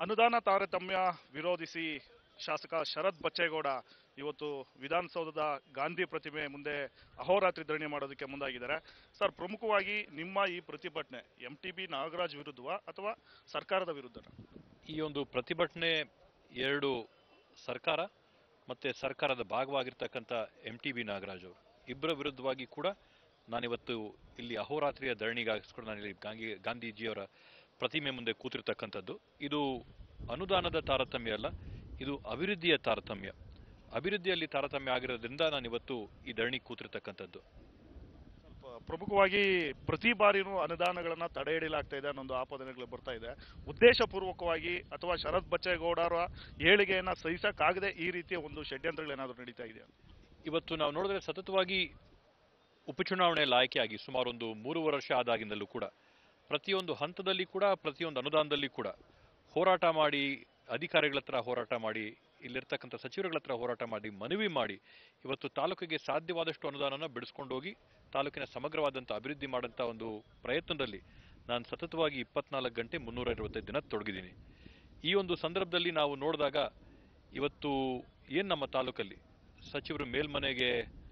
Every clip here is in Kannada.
ಅನುದಾನ ತಾರತಮ್ಯ ವಿರೋಧಿಸಿ ಶಾಸಕ ಶರತ್ ಬಚ್ಚೇಗೌಡ ಇವತ್ತು ವಿಧಾನಸೌಧದ ಗಾಂಧಿ ಪ್ರತಿಮೆ ಮುಂದೆ ಅಹೋರಾತ್ರಿ ಧರಣಿ ಮಾಡೋದಕ್ಕೆ ಮುಂದಾಗಿದ್ದಾರೆ ಸರ್ ಪ್ರಮುಖವಾಗಿ ನಿಮ್ಮ ಈ ಪ್ರತಿಭಟನೆ ಎಂ ಟಿ ಬಿ ನಾಗರಾಜ್ ವಿರುದ್ಧವಾ ಅಥವಾ ಸರ್ಕಾರದ ವಿರುದ್ಧನ ಈ ಒಂದು ಪ್ರತಿಭಟನೆ ಎರಡು ಸರ್ಕಾರ ಮತ್ತೆ ಸರ್ಕಾರದ ಭಾಗವಾಗಿರ್ತಕ್ಕಂಥ ಎಂ ಟಿ ಬಿ ನಾಗರಾಜ್ ಅವರು ಇಬ್ಬರ ವಿರುದ್ಧವಾಗಿ ಕೂಡ ನಾನಿವತ್ತು ಇಲ್ಲಿ ಅಹೋರಾತ್ರಿಯ ಧರಣಿಗಾಗಿಸ್ಕೊಂಡು ನಾನು ಇಲ್ಲಿ ಗಾಂಧಿ ಗಾಂಧೀಜಿಯವರ ಪ್ರತಿಮೆ ಮುಂದೆ ಕೂತಿರ್ತಕ್ಕಂಥದ್ದು ಇದು ಅನುದಾನದ ತಾರತಮ್ಯ ಅಲ್ಲ ಇದು ಅಭಿವೃದ್ಧಿಯ ತಾರತಮ್ಯ ಅಭಿವೃದ್ಧಿಯಲ್ಲಿ ತಾರತಮ್ಯ ಆಗಿರೋದ್ರಿಂದ ನಾನಿವತ್ತು ಈ ಧರಣಿ ಕೂತಿರ್ತಕ್ಕಂಥದ್ದು ಸ್ವಲ್ಪ ಪ್ರಮುಖವಾಗಿ ಪ್ರತಿ ಬಾರಿನೂ ಅನುದಾನಗಳನ್ನ ತಡೆ ಹಿಡಿಯಲಾಗ್ತಾ ಇದೆ ಅನ್ನೊಂದು ಆಪಾದನೆಗಳು ಬರ್ತಾ ಇದೆ ಉದ್ದೇಶಪೂರ್ವಕವಾಗಿ ಅಥವಾ ಶರತ್ ಬಚ್ಚೇಗೌಡರ ಹೇಳಿಕೆಯನ್ನ ಸಹಿಸಕ್ಕಾಗದೆ ಈ ರೀತಿಯ ಒಂದು ಷಡ್ಯಂತ್ರಗಳೇನಾದರೂ ನಡೀತಾ ಇದೆಯಾ ಇವತ್ತು ನಾವು ನೋಡಿದ್ರೆ ಸತತವಾಗಿ ಉಪಚುನಾವಣೆಯಲ್ಲಿ ಆಯ್ಕೆಯಾಗಿ ಸುಮಾರು ಒಂದು ಮೂರುವರೆ ವರ್ಷ ಆದಾಗಿಂದಲೂ ಕೂಡ ಪ್ರತಿಯೊಂದು ಹಂತದಲ್ಲಿ ಕೂಡ ಪ್ರತಿಯೊಂದು ಅನುದಾನದಲ್ಲಿ ಕೂಡ ಹೋರಾಟ ಮಾಡಿ ಅಧಿಕಾರಿಗಳ ಹತ್ರ ಹೋರಾಟ ಮಾಡಿ ಇಲ್ಲಿರ್ತಕ್ಕಂಥ ಸಚಿವರುಗಳ ಹತ್ರ ಹೋರಾಟ ಮಾಡಿ ಮನವಿ ಮಾಡಿ ಇವತ್ತು ತಾಲೂಕಿಗೆ ಸಾಧ್ಯವಾದಷ್ಟು ಅನುದಾನನ ಬಿಡಿಸ್ಕೊಂಡು ಹೋಗಿ ತಾಲೂಕಿನ ಸಮಗ್ರವಾದಂಥ ಅಭಿವೃದ್ಧಿ ಮಾಡೋಂಥ ಒಂದು ಪ್ರಯತ್ನದಲ್ಲಿ ನಾನು ಸತತವಾಗಿ ಇಪ್ಪತ್ನಾಲ್ಕು ಗಂಟೆ ಮುನ್ನೂರ ಅರವತ್ತೈದು ದಿನ ತೊಡಗಿದ್ದೀನಿ ಈ ಒಂದು ಸಂದರ್ಭದಲ್ಲಿ ನಾವು ನೋಡಿದಾಗ ಇವತ್ತು ಏನು ನಮ್ಮ ತಾಲೂಕಲ್ಲಿ ಸಚಿವರು ಮೇಲ್ಮನೆಗೆ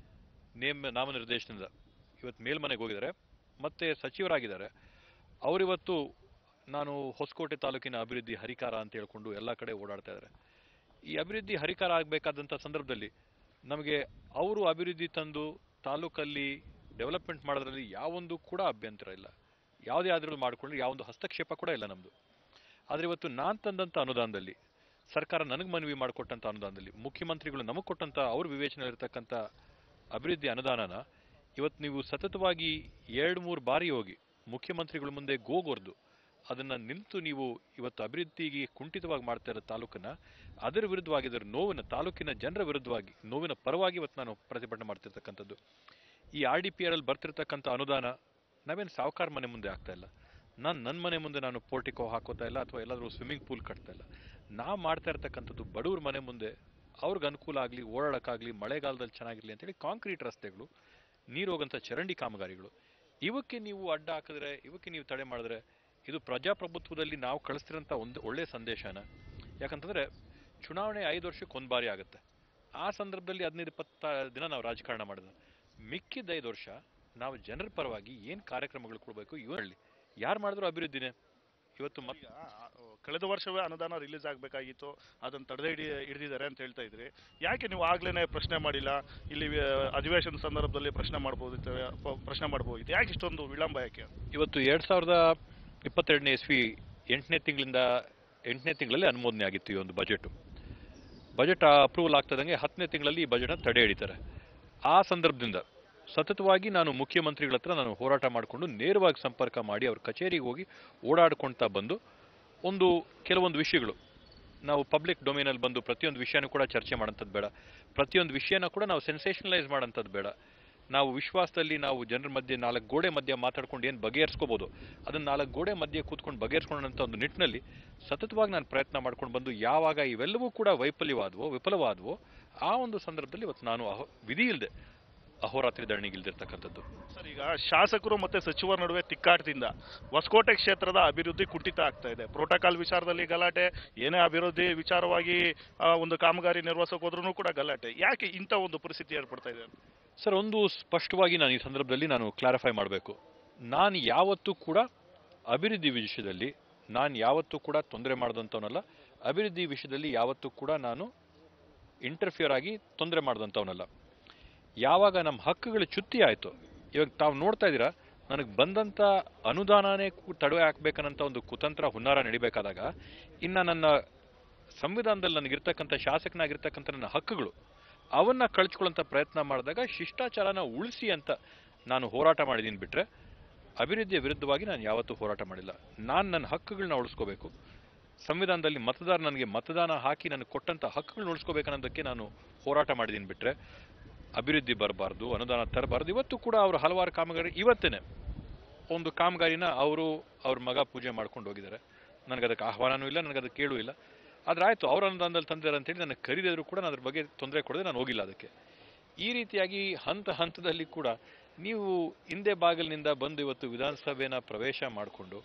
ನೇಮ ನಾಮನಿರ್ದೇಶನದಿಂದ ಇವತ್ತು ಮೇಲ್ಮನೆಗೆ ಹೋಗಿದ್ದಾರೆ ಮತ್ತೆ ಸಚಿವರಾಗಿದ್ದಾರೆ ಅವರಿವತ್ತು ನಾನು ಹೊಸಕೋಟೆ ತಾಲೂಕಿನ ಅಭಿವೃದ್ಧಿ ಹರಿಕಾರ ಅಂತ ಹೇಳ್ಕೊಂಡು ಎಲ್ಲ ಕಡೆ ಓಡಾಡ್ತಾ ಇದ್ದಾರೆ ಈ ಅಭಿವೃದ್ಧಿ ಹರಿಕಾರ ಆಗಬೇಕಾದಂಥ ಸಂದರ್ಭದಲ್ಲಿ ನಮಗೆ ಅವರು ಅಭಿವೃದ್ಧಿ ತಂದು ತಾಲೂಕಲ್ಲಿ ಡೆವಲಪ್ಮೆಂಟ್ ಮಾಡೋದ್ರಲ್ಲಿ ಯಾವೊಂದು ಕೂಡ ಅಭ್ಯಂತರ ಇಲ್ಲ ಯಾವುದೇ ಆದರೂ ಮಾಡಿಕೊಂಡ್ರೆ ಯಾವೊಂದು ಹಸ್ತಕ್ಷೇಪ ಕೂಡ ಇಲ್ಲ ನಮ್ಮದು ಆದರೆ ಇವತ್ತು ನಾನು ತಂದಂಥ ಅನುದಾನದಲ್ಲಿ ಸರ್ಕಾರ ನನಗೆ ಮನವಿ ಮಾಡಿಕೊಟ್ಟಂಥ ಅನುದಾನದಲ್ಲಿ ಮುಖ್ಯಮಂತ್ರಿಗಳು ನಮಗೆ ಕೊಟ್ಟಂಥ ಅವ್ರ ವಿವೇಚನೆಯಲ್ಲಿರ್ತಕ್ಕಂಥ ಅಭಿವೃದ್ಧಿ ಅನುದಾನನ ಇವತ್ತು ನೀವು ಸತತವಾಗಿ ಎರಡು ಮೂರು ಬಾರಿ ಹೋಗಿ ಮುಖ್ಯಮಂತ್ರಿಗಳ ಮುಂದೆ ಗೋಗೊರ್ದು ಅದನ್ನ ನಿಂತು ನೀವು ಇವತ್ತು ಅಭಿವೃದ್ಧಿಗೆ ಕುಂಠಿತವಾಗಿ ಮಾಡ್ತಾ ಇರೋ ತಾಲೂಕನ್ನ ಅದರ ವಿರುದ್ಧವಾಗಿ ಅದರ ನೋವಿನ ತಾಲೂಕಿನ ಜನರ ವಿರುದ್ಧವಾಗಿ ನೋವಿನ ಪರವಾಗಿ ಇವತ್ತು ನಾನು ಪ್ರತಿಭಟನೆ ಮಾಡ್ತಿರ್ತಕ್ಕಂಥದ್ದು ಈ ಆರ್ ಡಿ ಪಿ ಆರ್ ಅಲ್ಲಿ ಬರ್ತಿರ್ತಕ್ಕಂಥ ಅನುದಾನ ನಾವೇನು ಸಾವುಕಾರ ಮನೆ ಮುಂದೆ ಆಗ್ತಾ ಇಲ್ಲ ನಾನು ನನ್ನ ಮನೆ ಮುಂದೆ ನಾನು ಪೋರ್ಟಿಕೋ ಹಾಕೋತಾ ಇಲ್ಲ ಅಥವಾ ಎಲ್ಲಾದರೂ ಸ್ವಿಮ್ಮಿಂಗ್ ಪೂಲ್ ಕಟ್ತಾ ಇಲ್ಲ ನಾವು ಮಾಡ್ತಾ ಇರ್ತಕ್ಕಂಥದ್ದು ಬಡವ್ರ ಮನೆ ಮುಂದೆ ಅವ್ರಿಗೆ ಅನುಕೂಲ ಆಗಲಿ ಓಡಾಡೋಕ್ಕಾಗಲಿ ಮಳೆಗಾಲದಲ್ಲಿ ಚೆನ್ನಾಗಿರಲಿ ಅಂತೇಳಿ ಕಾಂಕ್ರೀಟ್ ರಸ್ತೆಗಳು ನೀರು ಹೋಗಂಥ ಚರಂಡಿ ಕಾಮಗಾರಿಗಳು ಇವಕ್ಕೆ ನೀವು ಅಡ್ಡ ಹಾಕಿದ್ರೆ ಇವಕ್ಕೆ ನೀವು ತಡೆ ಮಾಡಿದ್ರೆ ಇದು ಪ್ರಜಾಪ್ರಭುತ್ವದಲ್ಲಿ ನಾವು ಕಳಿಸ್ತಿರೋಂಥ ಒಂದು ಒಳ್ಳೆಯ ಸಂದೇಶನ ಯಾಕಂತಂದ್ರೆ ಚುನಾವಣೆ ಐದು ವರ್ಷಕ್ಕೆ ಒಂದು ಬಾರಿ ಆಗುತ್ತೆ ಆ ಸಂದರ್ಭದಲ್ಲಿ ಹದಿನೈದು ಇಪ್ಪತ್ತ ದಿನ ನಾವು ರಾಜಕಾರಣ ಮಾಡಿದ್ವಿ ಮಿಕ್ಕಿದ ಐದು ವರ್ಷ ನಾವು ಜನರ ಪರವಾಗಿ ಏನು ಕಾರ್ಯಕ್ರಮಗಳು ಕೊಡಬೇಕು ಇವರಲ್ಲಿ ಯಾರು ಮಾಡಿದ್ರು ಅಭಿವೃದ್ಧಿನೇ ಇವತ್ತು ಮತ್ತೆ ಈಗ ಆ, ಕಳೆದ ವರ್ಷವೇ ಅನುದಾನ ರಿಲೀಸ್ ಆಗಬೇಕಾಗಿತ್ತು ಅದನ್ನು ತಡೆದೇ ಹಿಡಿ ಹಿಡಿದಿದ್ದಾರೆ ಅಂತ ಹೇಳ್ತಾ ಇದ್ರಿ ಯಾಕೆ ನೀವು ಆಗ್ಲೇ ಪ್ರಶ್ನೆ ಮಾಡಿಲ್ಲ ಇಲ್ಲಿ ಆ, ಅಧಿವೇಶನ ಸಂದರ್ಭದಲ್ಲಿ ಪ್ರಶ್ನೆ ಮಾಡ್ಬೋದಿತ್ತು ಪ- ಪ್ರಶ್ನೆ ಮಾಡ್ಬೋದಿತ್ತು ಯಾಕೆ ಇಷ್ಟೊಂದು ವಿಳಂಬ ಯಾಕೆ ಇವತ್ತು ಎರಡ್ ಸಾವಿರದ ಇಪ್ಪತ್ತೆರಡನೇ ಇಸ್ವಿ ಎಂಟನೇ ತಿಂಗಳಿಂದ ಎಂಟನೇ ತಿಂಗಳಲ್ಲಿ ಅನುಮೋದನೆ ಆಗಿತ್ತು ಈ ಒಂದು ಬಜೆಟ್ ಬಜೆಟ್ ಅಪ್ರೂವಲ್ ಆಗ್ತದಂಗೆ ಹತ್ತನೇ ತಿಂಗಳಲ್ಲಿ ಈ ಬಜೆಟ್ನ ತಡೆ ಹಿಡಿತಾರೆ ಆ ಸಂದರ್ಭದಿಂದ ಸತತವಾಗಿ ನಾನು ಮುಖ್ಯಮಂತ್ರಿಗಳ ಹತ್ರ ನಾನು ಹೋರಾಟ ಮಾಡಿಕೊಂಡು ನೇರವಾಗಿ ಸಂಪರ್ಕ ಮಾಡಿ ಅವ್ರ ಕಚೇರಿಗೆ ಹೋಗಿ ಓಡಾಡ್ಕೊಳ್ತಾ ಬಂದು ಒಂದು ಕೆಲವೊಂದು ವಿಷಯಗಳು ನಾವು ಪಬ್ಲಿಕ್ ಡೊಮೇನಲ್ಲಿ ಬಂದು ಪ್ರತಿಯೊಂದು ವಿಷಯನೂ ಕೂಡ ಚರ್ಚೆ ಮಾಡೋಂಥದ್ದು ಬೇಡ ಪ್ರತಿಯೊಂದು ವಿಷಯನ ಕೂಡ ನಾವು ಸೆನ್ಸೇಷನಲೈಸ್ ಮಾಡೋಂಥದ್ದು ಬೇಡ ನಾವು ವಿಶ್ವಾಸದಲ್ಲಿ ನಾವು ಜನರ ಮಧ್ಯೆ ನಾಲ್ಕು ಗೋಡೆ ಮಧ್ಯೆ ಮಾತಾಡ್ಕೊಂಡು ಏನು ಬಗೆಹರಿಸ್ಕೋಬೋದು ಅದನ್ನ ನಾಲ್ಕು ಗೋಡೆ ಮಧ್ಯೆ ಕೂತ್ಕೊಂಡು ಬಗೆಹರಿಸ್ಕೊಳ್ಳೋಂಥ ಒಂದು ನಿಟ್ಟಿನಲ್ಲಿ ಸತತವಾಗಿ ನಾನು ಪ್ರಯತ್ನ ಮಾಡ್ಕೊಂಡು ಬಂದು ಯಾವಾಗ ಇವೆಲ್ಲವೂ ಕೂಡ ವೈಫಲ್ಯವಾದವೋ ವಿಫಲವಾದವೋ ಆ ಒಂದು ಸಂದರ್ಭದಲ್ಲಿ ಇವತ್ತು ನಾನು ಅಹೋ ವಿಧಿ ಇಲ್ಲದೆ ಅಹೋರಾತ್ರಿ ಧರಣಿಗಿಲ್ದಿರ್ತಕ್ಕಂಥದ್ದು ಸರ್ ಈಗ ಶಾಸಕರು ಮತ್ತೆ ಸಚಿವರ ನಡುವೆ ತಿಕ್ಕಾಟದಿಂದ ಹೊಸಕೋಟೆ ಕ್ಷೇತ್ರದ ಅಭಿವೃದ್ಧಿ ಕುಂಠಿತ ಆಗ್ತಾ ಇದೆ ಪ್ರೋಟೋಕಾಲ್ ವಿಚಾರದಲ್ಲಿ ಗಲಾಟೆ ಏನೇ ಅಭಿವೃದ್ಧಿ ವಿಚಾರವಾಗಿ ಆ, ಒಂದು ಕಾಮಗಾರಿ ನಿರ್ವಹಿಸೋಕೆ ಹೋದ್ರೂ ಕೂಡ ಗಲಾಟೆ ಯಾಕೆ ಇಂಥ ಒಂದು ಪರಿಸ್ಥಿತಿ ಏರ್ಪಡ್ತಾ ಇದೆ ಸರ್ ಒಂದು ಸ್ಪಷ್ಟವಾಗಿ ನಾನು ಈ ಸಂದರ್ಭದಲ್ಲಿ ನಾನು ಕ್ಲಾರಿಫೈ ಮಾಡಬೇಕು ನಾನು ಯಾವತ್ತೂ ಕೂಡ ಅಭಿವೃದ್ಧಿ ವಿಷಯದಲ್ಲಿ ನಾನು ಯಾವತ್ತೂ ಕೂಡ ತೊಂದರೆ ಮಾಡಿದಂಥವನಲ್ಲ ಅಭಿವೃದ್ಧಿ ವಿಷಯದಲ್ಲಿ ಯಾವತ್ತೂ ಕೂಡ ನಾನು ಇಂಟರ್ಫಿಯರ್ ಆಗಿ ತೊಂದರೆ ಮಾಡಿದಂಥವನಲ್ಲ ಯಾವಾಗ ನಮ್ಮ ಹಕ್ಕುಗಳು ಚ್ಯುತಿ ಆಯಿತು ಇವಾಗ ತಾವು ನೋಡ್ತಾ ಇದ್ದೀರಾ ನನಗೆ ಬಂದಂಥ ಅನುದಾನನೇ ಕು- ತಡವೆ ಹಾಕ್ಬೇಕನ್ನಂಥ ಒಂದು ಕುತಂತ್ರ ಹುನ್ನಾರ ನಡಿಬೇಕಾದಾಗ ಇನ್ನು ನನ್ನ ಸಂವಿಧಾನದಲ್ಲಿ ನನಗಿರ್ತಕ್ಕಂಥ ಶಾಸಕನಾಗಿರ್ತಕ್ಕಂಥ ನನ್ನ ಹಕ್ಕುಗಳು ಅವನ್ನ ಕಳ್ಚ್ಕೊಳ್ಳೋಂಥ ಪ್ರಯತ್ನ ಮಾಡಿದಾಗ ಶಿಷ್ಟಾಚಾರನ ಉಳಿಸಿ ಅಂತ ನಾನು ಹೋರಾಟ ಮಾಡಿದ್ದೀನಿ ಬಿಟ್ರೆ ಅಭಿವೃದ್ಧಿಯ ವಿರುದ್ಧವಾಗಿ ನಾನು ಯಾವತ್ತೂ ಹೋರಾಟ ಮಾಡಿಲ್ಲ ನಾನು ನನ್ನ ಹಕ್ಕುಗಳನ್ನ ಉಳಿಸ್ಕೋಬೇಕು ಸಂವಿಧಾನದಲ್ಲಿ ಮತದಾರ ನನಗೆ ಮತದಾನ ಹಾಕಿ ನನಗೆ ಕೊಟ್ಟಂಥ ಹಕ್ಕುಗಳನ್ನ ಉಳಿಸ್ಕೋಬೇಕನ್ನೋದಕ್ಕೆ ನಾನು ಹೋರಾಟ ಮಾಡಿದ್ದೀನಿ ಬಿಟ್ರೆ ಅಭಿವೃದ್ಧಿ ಬರಬಾರ್ದು ಅನುದಾನ ತರಬಾರ್ದು ಇವತ್ತು ಕೂಡ ಅವರು ಹಲವಾರು ಕಾಮಗಾರಿ ಇವತ್ತೇನೆ ಒಂದು ಕಾಮಗಾರಿನ ಅವರು ಅವ್ರ ಮಗ ಪೂಜೆ ಮಾಡ್ಕೊಂಡು ಹೋಗಿದ್ದಾರೆ ನನಗೆ ಅದಕ್ಕೆ ಆಹ್ವಾನನೂ ಇಲ್ಲ ನನಗೆ ಅದಕ್ಕೆ ಕೇಳೂ ಇಲ್ಲ ಆದ್ರೆ ಆಯ್ತು ಅವ್ರ ಅನುದಾನದಲ್ಲಿ ತಂದಿದ್ದಾರೆ ಅಂತೇಳಿ ನನಗೆ ಕರೀದಿದ್ರು ಕೂಡ ನಾನು ಅದ್ರ ಬಗ್ಗೆ ತೊಂದರೆ ಕೊಡದೆ ನಾನು ಹೋಗಿಲ್ಲ ಅದಕ್ಕೆ ಈ ರೀತಿಯಾಗಿ ಹಂತ ಹಂತದಲ್ಲಿ ಕೂಡ ನೀವು ಹಿಂದೆ ಬಾಗಿಲಿನಿಂದ ಬಂದು ಇವತ್ತು ವಿಧಾನಸಭೆನ ಪ್ರವೇಶ ಮಾಡಿಕೊಂಡು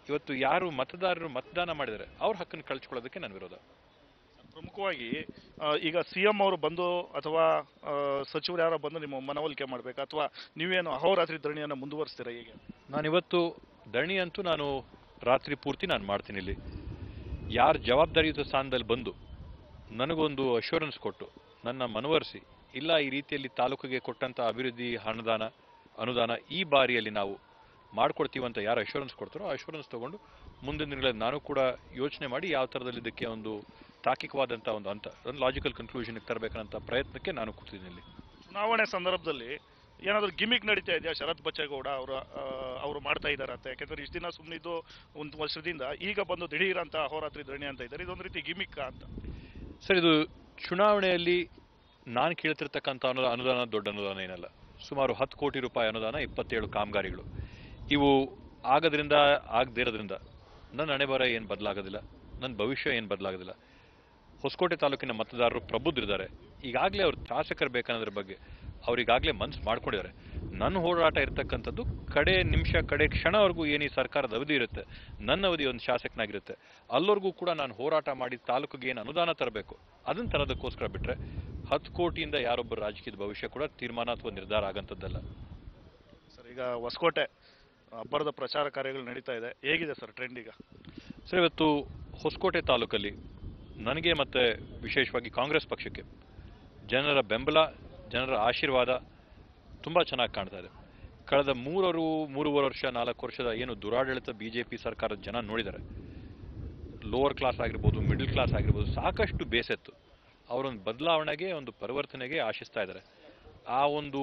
ಇವತ್ತು ಯಾರು ಮತದಾರರು ಮತದಾನ ಮಾಡಿದರೆ ಅವ್ರ ಹಕ್ಕನ್ನು ಕಳ್ಚ್ಕೊಳ್ಳೋದಕ್ಕೆ ನನ್ನ ವಿರೋಧ ಪ್ರಮುಖವಾಗಿ ಆ, ಈಗ ಸಿ ಎಂ ಅವರು ಬಂದು ಅಥವಾ ಆ, ಸಚಿವರು ಯಾರೋ ಬಂದು ನಿಮ್ಮ ಮನವೊಲಿಕೆ ಮಾಡಬೇಕು ಅಥವಾ ನೀವೇನು ಅಹೋರಾತ್ರಿ ಧರಣಿಯನ್ನು ಮುಂದುವರಿಸ್ತೀರಾ ಹೇಗೆ ನಾನಿವತ್ತು ಧರಣಿ ಅಂತೂ ನಾನು ರಾತ್ರಿ ಪೂರ್ತಿ ನಾನು ಮಾಡ್ತೀನಿ ಇಲ್ಲಿ ಯಾರು ಜವಾಬ್ದಾರಿಯುತ ಸ್ಥಾನದಲ್ಲಿ ಬಂದು ನನಗೊಂದು ಅಶ್ಯೂರೆನ್ಸ್ ಕೊಟ್ಟು ನನ್ನ ಮನವರಿಸಿ ಇಲ್ಲ ಈ ರೀತಿಯಲ್ಲಿ ತಾಲೂಕಿಗೆ ಕೊಟ್ಟಂತ ಅಭಿವೃದ್ಧಿ ಅನುದಾನ ಅನುದಾನ ಈ ಬಾರಿಯಲ್ಲಿ ನಾವು ಮಾಡ್ಕೊಡ್ತೀವಿ ಅಂತ ಯಾರು ಅಶ್ಯೂರೆನ್ಸ್ ಕೊಡ್ತಾರೋ ಆ ಅಶ್ಯೂರೆನ್ಸ್ ತಗೊಂಡು ಮುಂದಿನ ದಿನಗಳಲ್ಲಿ ನಾನು ಕೂಡ ಯೋಚನೆ ಮಾಡಿ ಯಾವ ಥರದಲ್ಲಿ ಇದಕ್ಕೆ ಒಂದು ತಾರ್ಕಿಕವಾದಂಥ ಒಂದು ಅಂತ ಒಂದು ಲಾಜಿಕಲ್ ಕನ್ಕ್ಲೂಷನ್ಗೆ ತರಬೇಕಂತ ಪ್ರಯತ್ನಕ್ಕೆ ನಾನು ಕೂತಿದ್ದೀನಿ ಇಲ್ಲಿ ಚುನಾವಣೆ ಸಂದರ್ಭದಲ್ಲಿ ಏನಾದರೂ ಗಿಮಿಕ್ ನಡೀತಾ ಇದೆಯಾ ಶರತ್ ಬಚ್ಚೇಗೌಡ ಅವರು ಅವರು ಮಾಡ್ತಾ ಇದ್ದಾರೆ ಅಂತ ಯಾಕೆಂದ್ರೆ ಇಷ್ಟು ದಿನ ಸುಮ್ಮನಿದ್ದು ಒಂದು ವರ್ಷದಿಂದ ಈಗ ಬಂದು ದಿಢೀರ್ ಅಂತ ಅಹೋರಾತ್ರಿ ಧರಣಿ ಅಂತ ಇದ್ದಾರೆ ಇದೊಂದು ರೀತಿ ಗಿಮಿಕ್ ಅಂತ ಸರ್ ಇದು ಚುನಾವಣೆಯಲ್ಲಿ ನಾನು ಕೇಳ್ತಿರ್ತಕ್ಕಂಥ ಅನುದಾನ ಅನುದಾನ ದೊಡ್ಡ ಅನುದಾನ ಏನಲ್ಲ ಸುಮಾರು ಹತ್ತು ಕೋಟಿ ರೂಪಾಯಿ ಅನುದಾನ ಇಪ್ಪತ್ತೇಳು ಕಾಮಗಾರಿಗಳು ಇವು ಆಗದ್ರಿಂದ ಆಗದೇ ಇರೋದ್ರಿಂದ ನನ್ನ ಹಣೆಬರ ಏನು ಬದಲಾಗೋದಿಲ್ಲ ನನ್ನ ಭವಿಷ್ಯ ಏನು ಬದಲಾಗೋದಿಲ್ಲ ಹೊಸಕೋಟೆ ತಾಲೂಕಿನ ಮತದಾರರು ಪ್ರಬುದ್ಧರಿದ್ದಾರೆ ಈಗಾಗಲೇ ಅವ್ರು ಶಾಸಕರು ಬೇಕನ್ನೋದ್ರ ಬಗ್ಗೆ ಅವ್ರಿಗಾಗಲೇ ಮನ್ಸು ಮಾಡ್ಕೊಂಡಿದ್ದಾರೆ ನನ್ನ ಹೋರಾಟ ಇರ್ತಕ್ಕಂಥದ್ದು ಕಡೆ ನಿಮಿಷ ಕಡೆ ಕ್ಷಣವರೆಗೂ ಏನು ಈ ಸರ್ಕಾರದ ಅವಧಿ ಇರುತ್ತೆ ನನ್ನ ಅವಧಿ ಒಂದು ಶಾಸಕನಾಗಿರುತ್ತೆ ಅಲ್ಲವರೆಗೂ ಕೂಡ ನಾನು ಹೋರಾಟ ಮಾಡಿ ತಾಲೂಕಿಗೆ ಏನು ಅನುದಾನ ತರಬೇಕು ಅದನ್ನು ತರೋದಕ್ಕೋಸ್ಕರ ಬಿಟ್ಟರೆ ಹತ್ತು ಕೋಟಿಯಿಂದ ಯಾರೊಬ್ಬರು ರಾಜಕೀಯದ ಭವಿಷ್ಯ ಕೂಡ ತೀರ್ಮಾನ ಅಥವಾ ನಿರ್ಧಾರ ಆಗಂಥದ್ದಲ್ಲ ಸರ್ ಈಗ ಹೊಸಕೋಟೆ ಅಬ್ಬರದ ಪ್ರಚಾರ ಕಾರ್ಯಗಳು ನಡೀತಾ ಇದೆ ಹೇಗಿದೆ ಸರ್ ಟ್ರೆಂಡ್ ಈಗ ಸರ್ ಇವತ್ತು ಹೊಸಕೋಟೆ ತಾಲೂಕಲ್ಲಿ ನನಗೆ ಮತ್ತೆ ವಿಶೇಷವಾಗಿ ಕಾಂಗ್ರೆಸ್ ಪಕ್ಷಕ್ಕೆ ಜನರ ಬೆಂಬಲ ಜನರ ಆಶೀರ್ವಾದ ತುಂಬ ಚೆನ್ನಾಗಿ ಕಾಣ್ತಾ ಇದೆ ಕಳೆದ ಮೂರರು ಮೂರುವರೆ ವರ್ಷ ನಾಲ್ಕು ವರ್ಷದ ಏನು ದುರಾಡಳಿತ ಬಿ ಜೆ ಪಿ ಸರ್ಕಾರದ ಜನ ನೋಡಿದ್ದಾರೆ ಲೋವರ್ ಕ್ಲಾಸ್ ಆಗಿರ್ಬೋದು ಮಿಡಲ್ ಕ್ಲಾಸ್ ಆಗಿರ್ಬೋದು ಸಾಕಷ್ಟು ಬೇಸೆತ್ತು ಅವರೊಂದು ಬದಲಾವಣೆಗೆ ಒಂದು ಪರಿವರ್ತನೆಗೆ ಆಶಿಸ್ತಾ ಇದ್ದಾರೆ ಆ ಒಂದು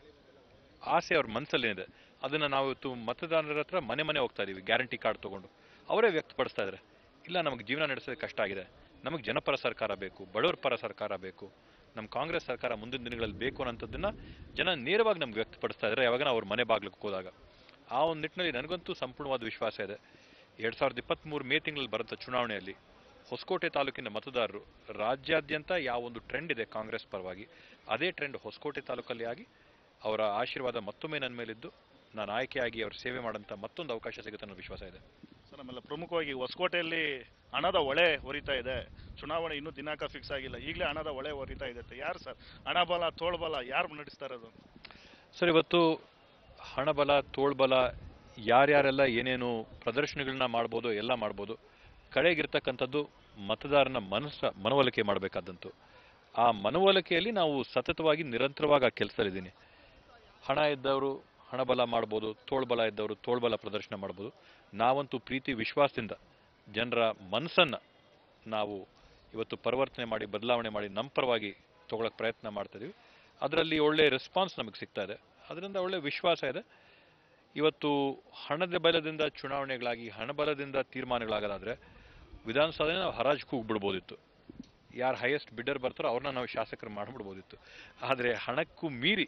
ಆಸೆ ಅವ್ರ ಮನಸ್ಸಲ್ಲೇನಿದೆ ಅದನ್ನು ನಾವು ಇವತ್ತು ಮತದಾರರ ಹತ್ರ ಮನೆ ಮನೆ ಹೋಗ್ತಾ ಇದೀವಿ ಗ್ಯಾರಂಟಿ ಕಾರ್ಡ್ ತಗೊಂಡು ಅವರೇ ವ್ಯಕ್ತಪಡಿಸ್ತಾ ಇದ್ದಾರೆ ಇಲ್ಲ ನಮಗೆ ಜೀವನ ನಡೆಸೋದು ಕಷ್ಟ ಆಗಿದೆ ನಮಗೆ ಜನಪರ ಸರ್ಕಾರ ಬೇಕು ಬಡವರ ಪರ ಸರ್ಕಾರ ಬೇಕು ನಮ್ಮ ಕಾಂಗ್ರೆಸ್ ಸರ್ಕಾರ ಮುಂದಿನ ದಿನಗಳಲ್ಲಿ ಬೇಕು ಅನ್ನೋಂಥದ್ದನ್ನ ಜನ ನೇರವಾಗಿ ನಮ್ಗೆ ವ್ಯಕ್ತಪಡಿಸ್ತಾ ಇದ್ದಾರೆ ಯಾವಾಗ ನಾವು ಅವ್ರ ಮನೆ ಬಾಗ್ಲಿಗೆ ಹೋದಾಗ ಆ ಒಂದು ನಿಟ್ಟಿನಲ್ಲಿ ನನಗಂತೂ ಸಂಪೂರ್ಣವಾದ ವಿಶ್ವಾಸ ಇದೆ ಎರಡ್ ಸಾವಿರದ ಇಪ್ಪತ್ತ್ಮೂರು ಮೇ ತಿಂಗಳಲ್ಲಿ ಬರುವಂಥ ಚುನಾವಣೆಯಲ್ಲಿ ಹೊಸಕೋಟೆ ತಾಲೂಕಿನ ಮತದಾರರು ರಾಜ್ಯಾದ್ಯಂತ ಯಾವ ಒಂದು ಟ್ರೆಂಡ್ ಇದೆ ಕಾಂಗ್ರೆಸ್ ಪರವಾಗಿ ಅದೇ ಟ್ರೆಂಡ್ ಹೊಸಕೋಟೆ ತಾಲೂಕಲ್ಲಿ ಆಗಿ ಅವರ ಆಶೀರ್ವಾದ ಮತ್ತೊಮ್ಮೆ ನನ್ನ ಮೇಲಿದ್ದು ನಾನು ಆಯ್ಕೆಯಾಗಿ ಅವ್ರ ಸೇವೆ ಮಾಡೋಂಥ ಮತ್ತೊಂದು ಅವಕಾಶ ಸಿಗುತ್ತೆ ಅನ್ನೋ ವಿಶ್ವಾಸ ಇದೆ ಸರ್ ನಮ್ಮೆಲ್ಲ ಪ್ರಮುಖವಾಗಿ ಹೊಸಕೋಟೆಯಲ್ಲಿ ಹಣದ ಹೊಳೆ ಹೊರಿತಾ ಇದೆ ಚುನಾವಣೆ ಇನ್ನೂ ದಿನಾಂಕ ಫಿಕ್ಸ್ ಆಗಿಲ್ಲ ಈಗಲೇ ಹಣದ ಹೊಳೆ ಹೊರಿತಾ ಇದೆ ಅಂತ ಯಾರು ಸರ್ ಹಣ ಬಲ ತೋಳ್ಬಲ ಯಾರು ನಡೆಸ್ತಾ ಇರೋದು ಸರ್ ಇವತ್ತು ಹಣಬಲ ತೋಳ್ಬಲ ಯಾರ್ಯಾರೆಲ್ಲ ಏನೇನು ಪ್ರದರ್ಶನಗಳನ್ನ ಮಾಡ್ಬೋದು ಎಲ್ಲ ಮಾಡ್ಬೋದು ಕಡೆಗಿರ್ತಕ್ಕಂಥದ್ದು ಮತದಾರನ ಮನಸ್ಸ ಮನವೊಲಿಕೆ ಮಾಡಬೇಕಾದಂತು ಆ ಮನವೊಲಿಕೆಯಲ್ಲಿ ನಾವು ಸತತವಾಗಿ ನಿರಂತರವಾಗಿ ಆ ಕೆಲಸದಲ್ಲಿದ್ದೀನಿ ಹಣ ಇದ್ದವರು ಹಣಬಲ ಮಾಡ್ಬೋದು ತೋಳ್ಬಲ ಇದ್ದವರು ತೋಳ್ಬಲ ಪ್ರದರ್ಶನ ಮಾಡ್ಬೋದು ನಾವಂತೂ ಪ್ರೀತಿ ವಿಶ್ವಾಸದಿಂದ ಜನರ ಮನಸ್ಸನ್ನು ನಾವು ಇವತ್ತು ಪರಿವರ್ತನೆ ಮಾಡಿ ಬದಲಾವಣೆ ಮಾಡಿ ನಮ್ಮ ಪರವಾಗಿ ತಗೊಳಕ್ ಪ್ರಯತ್ನ ಮಾಡ್ತಾ ಇದೀವಿ ಅದರಲ್ಲಿ ಒಳ್ಳೆ ರೆಸ್ಪಾನ್ಸ್ ನಮಗೆ ಸಿಗ್ತಾ ಇದೆ ಅದರಿಂದ ಒಳ್ಳೆ ವಿಶ್ವಾಸ ಇದೆ ಇವತ್ತು ಹಣದ ಬಲದಿಂದ ಚುನಾವಣೆಗಳಾಗಿ ಹಣಬಲದಿಂದ ತೀರ್ಮಾನಗಳಾಗೋದಾದ್ರೆ ವಿಧಾನಸಭೆ ನಾವು ಹರಾಜು ಕೂಗ್ಬಿಡ್ಬೋದಿತ್ತು ಯಾರು ಹೈಯೆಸ್ಟ್ ಬಿಡ್ಡರ್ ಬರ್ತಾರೋ ಅವ್ರನ್ನ ನಾವು ಶಾಸಕರು ಮಾಡಿಬಿಡ್ಬೋದಿತ್ತು ಆದರೆ ಹಣಕ್ಕೂ ಮೀರಿ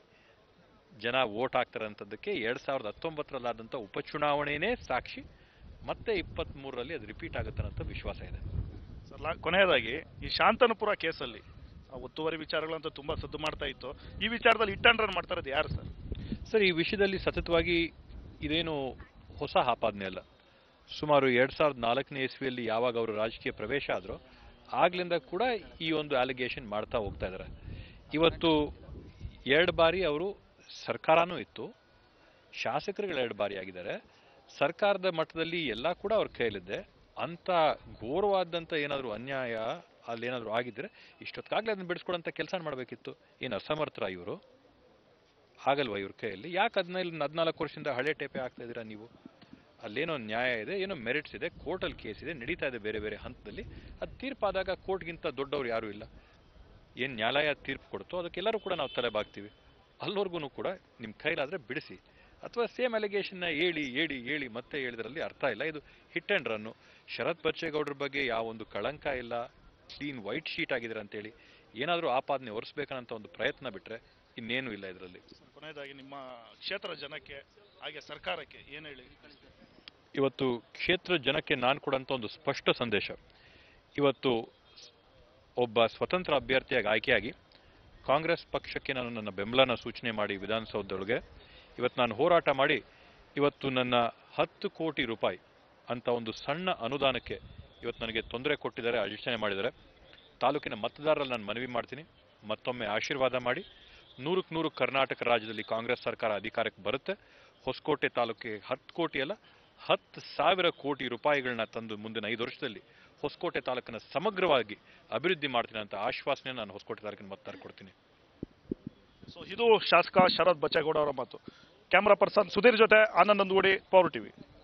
ಜನ ವೋಟ್ ಹಾಕ್ತಾರೆ ಅಂತದಕ್ಕೆ ಎರಡ್ ಸಾವಿರದ ಹತ್ತೊಂಬತ್ತರಲ್ಲಾದಂಥ ಉಪಚುನಾವಣೆನೇ ಸಾಕ್ಷಿ ಮತ್ತೆ ಇಪ್ಪತ್ತ್ಮೂರರಲ್ಲಿ ಅದು ರಿಪೀಟ್ ಆಗುತ್ತೆ ಅನ್ನೋ ವಿಶ್ವಾಸ ಇದೆ ಸರ್ ಲಾ- ಕೊನೆಯದಾಗಿ ಈ ಶಾಂತನಪುರ ಕೇಸಲ್ಲಿ ಆ ಒತ್ತುವರಿ ವಿಚಾರಗಳಂತೂ ತುಂಬಾ ಸದ್ದು ಮಾಡ್ತಾ ಇತ್ತು ಈ ವಿಚಾರದಲ್ಲಿ ಹಿಟ್ ಅಂಡ್ ರನ್ ಮಾಡ್ತಾ ಇರೋದು ಯಾರು ಸರ್ ಸರ್ ಈ ವಿಷಯದಲ್ಲಿ ಸತತವಾಗಿ ಇದೇನು ಹೊಸ ಆಪಾದನೆ ಅಲ್ಲ ಸುಮಾರು ಎರಡ್ ಸಾವಿರದ ನಾಲ್ಕನೇ ಇಸ್ವಿಯಲ್ಲಿ ಯಾವಾಗ ಅವರು ರಾಜಕೀಯ ಪ್ರವೇಶ ಆದರೂ ಆಗ್ಲಿಂದ ಕೂಡ ಈ ಒಂದು ಅಲಿಗೇಷನ್ ಮಾಡ್ತಾ ಹೋಗ್ತಾ ಇದ್ದಾರೆ ಇವತ್ತು ಎರಡು ಬಾರಿ ಅವರು ಸರ್ಕಾರನೂ ಇತ್ತು ಶಾಸಕರುಗಳು ಎರಡು ಬಾರಿ ಆಗಿದ್ದಾರೆ ಸರ್ಕಾರದ ಮಟ್ಟದಲ್ಲಿ ಎಲ್ಲ ಕೂಡ ಅವ್ರ ಕೈಯಲ್ಲಿದೆ ಅಂತ ಘೋರವಾದಂಥ ಏನಾದರೂ ಅನ್ಯಾಯ ಅಲ್ಲೇನಾದರೂ ಆಗಿದ್ರೆ ಇಷ್ಟೊತ್ತಾಗಲೇ ಅದನ್ನ ಬಿಡಿಸ್ಕೊಡಂಥ ಕೆಲಸ ಮಾಡಬೇಕಿತ್ತು ಏನು ಅಸಮರ್ಥರ ಇವರು ಆಗಲ್ವಾ ಇವ್ರ ಕೈಯಲ್ಲಿ ಯಾಕೆ ಹದಿನೈದು ಹದಿನಾಲ್ಕು ವರ್ಷದಿಂದ ಹಳೆ ಟೇಪೆ ಆಗ್ತಾ ಇದ್ದೀರಾ ನೀವು ಅಲ್ಲೇನೋ ನ್ಯಾಯ ಇದೆ ಏನೋ ಮೆರಿಟ್ಸ್ ಇದೆ ಕೋರ್ಟಲ್ಲಿ ಕೇಸ್ ಇದೆ ನಡೀತಾ ಇದೆ ಬೇರೆ ಬೇರೆ ಹಂತದಲ್ಲಿ ಅದು ತೀರ್ಪಾದಾಗ ಕೋರ್ಟ್ಗಿಂತ ದೊಡ್ಡವ್ರು ಯಾರೂ ಇಲ್ಲ ಏನು ನ್ಯಾಯಾಲಯ ತೀರ್ಪು ಕೊಡುತ್ತೋ ಅದಕ್ಕೆಲ್ಲರೂ ಕೂಡ ನಾವು ತಲೆ ಬಾಗ್ತೀವಿ ಅಲ್ಲವರೆಗೂ ಕೂಡ ನಿಮ್ಮ ಕೈಲಾದರೆ ಬಿಡಿಸಿ ಅಥವಾ ಸೇಮ್ ಅಲಿಗೇಷನ್ನ ಹೇಳಿ ಹೇಳಿ ಹೇಳಿ ಮತ್ತೆ ಹೇಳಿದ್ರಲ್ಲಿ ಅರ್ಥ ಇಲ್ಲ ಇದು ಹಿಟ್ ಆ್ಯಂಡ್ ರನ್ನು ಶರತ್ ಬಚ್ಚೇಗೌಡರ ಬಗ್ಗೆ ಯಾವೊಂದು ಕಳಂಕ ಇಲ್ಲ ಕ್ಲೀನ್ ವೈಟ್ ಶೀಟ್ ಆಗಿದ್ದಾರೆ ಅಂತೇಳಿ ಏನಾದರೂ ಆಪಾದನೆ ಹೊರಿಸ್ಬೇಕನ್ನಂತ ಒಂದು ಪ್ರಯತ್ನ ಬಿಟ್ಟರೆ ಇನ್ನೇನು ಇಲ್ಲ ಇದರಲ್ಲಿ ಕೊನೆಯದಾಗಿ ನಿಮ್ಮ ಕ್ಷೇತ್ರ ಜನಕ್ಕೆ ಹಾಗೆ ಸರ್ಕಾರಕ್ಕೆ ಏನು ಹೇಳಿ ಇವತ್ತು ಕ್ಷೇತ್ರ ಜನಕ್ಕೆ ನಾನು ಕೊಡಂತ ಒಂದು ಸ್ಪಷ್ಟ ಸಂದೇಶ ಇವತ್ತು ಒಬ್ಬ ಸ್ವತಂತ್ರ ಅಭ್ಯರ್ಥಿಯಾಗಿ ಆಯ್ಕೆಯಾಗಿ ಕಾಂಗ್ರೆಸ್ ಪಕ್ಷಕ್ಕೆ ನಾನು ನನ್ನ ಬೆಂಬಲನ ಸೂಚನೆ ಮಾಡಿ ವಿಧಾನಸೌಧದೊಳಗೆ ಇವತ್ತು ನಾನು ಹೋರಾಟ ಮಾಡಿ ಇವತ್ತು ನನ್ನ ಹತ್ತು ಕೋಟಿ ರೂಪಾಯಿ ಅಂತ ಒಂದು ಸಣ್ಣ ಅನುದಾನಕ್ಕೆ ಇವತ್ತು ನನಗೆ ತೊಂದರೆ ಕೊಟ್ಟಿದ್ದಾರೆ ಅಡಚಣೆ ಮಾಡಿದ್ದಾರೆ ತಾಲೂಕಿನ ಮತದಾರರಲ್ಲಿ ನಾನು ಮನವಿ ಮಾಡ್ತೀನಿ ಮತ್ತೊಮ್ಮೆ ಆಶೀರ್ವಾದ ಮಾಡಿ ನೂರಕ್ಕೆ ನೂರು ಕರ್ನಾಟಕ ರಾಜ್ಯದಲ್ಲಿ ಕಾಂಗ್ರೆಸ್ ಸರ್ಕಾರ ಅಧಿಕಾರಕ್ಕೆ ಬರುತ್ತೆ ಹೊಸಕೋಟೆ ತಾಲೂಕಿಗೆ ಹತ್ತು ಕೋಟಿ ಅಲ್ಲ ಹತ್ತು ಸಾವಿರ ಕೋಟಿ ರೂಪಾಯಿಗಳನ್ನ ತಂದು ಮುಂದಿನ ಐದು ವರ್ಷದಲ್ಲಿ ಹೊಸಕೋಟೆ ತಾಲೂಕನ್ನು ಸಮಗ್ರವಾಗಿ ಅಭಿವೃದ್ಧಿ ಮಾಡ್ತೀನಿ ಅಂತ ಆಶ್ವಾಸನೆ ನಾನು ಹೊಸಕೋಟೆ ತಾಲೂಕಿನ ಮತದಾರ ಕೊಡ್ತೀನಿ ಸೊ ಇದು ಶಾಸಕ ಶರತ್ ಬಚ್ಚೇಗೌಡ ಅವರ ಮಾತು ಕ್ಯಾಮರಾ ಪರ್ಸನ್ ಸುಧೀರ್ ಜೊತೆ ಆನಂದ್ ನಂದಗೂಡಿ ಪವರ್ ಟಿವಿ